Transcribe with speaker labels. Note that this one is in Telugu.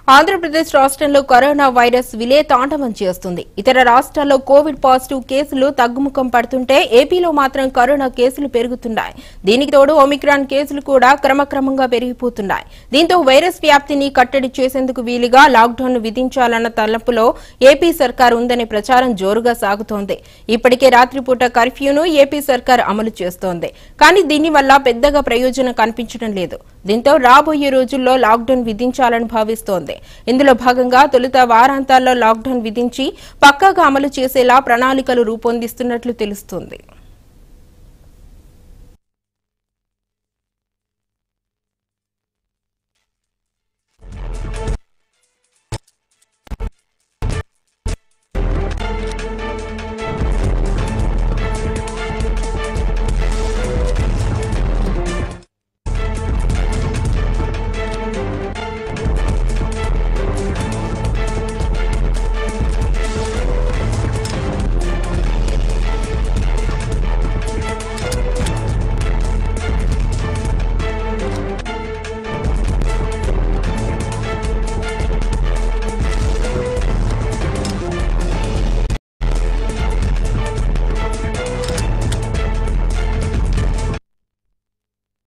Speaker 1: ఆంధ్రప్రదేశ్ రాష్ట్రంలో కరోనా వైరస్ విలే తాండవం చేస్తుంది ఇతర రాష్ట్రాల్లో కోవిడ్ పాజిటివ్ కేసులు తగ్గుముఖం పడుతుంటే ఏపీలో మాత్రం కరోనా కేసులు పెరుగుతున్నాయి దీనికి తోడు ఒమిక్రాన్ కేసులు కూడా క్రమక్రమంగా పెరిగిపోతున్నాయి దీంతో వైరస్ వ్యాప్తిని కట్టడి చేసేందుకు వీలుగా లాక్డౌన్ విధించాలన్న తలపులో ఏపీ సర్కార్ ఉందనే ప్రచారం జోరుగా సాగుతోంది ఇప్పటికే రాత్రిపూట కర్ఫ్యూను ఏపీ సర్కార్ అమలు చేస్తోంది కానీ దీనివల్ల పెద్దగా ప్రయోజనం కనిపించడం లేదు దీంతో రాబోయే రోజుల్లో లాక్డౌన్ విధించాలని భావిస్తోంది ఇందులో భాగంగా తొలుత వారాంతాల్లో లాక్డౌన్ విధించి పక్కాగా అమలు చేసేలా ప్రణాళికలు రూపొందిస్తున్నట్లు తెలుస్తోంది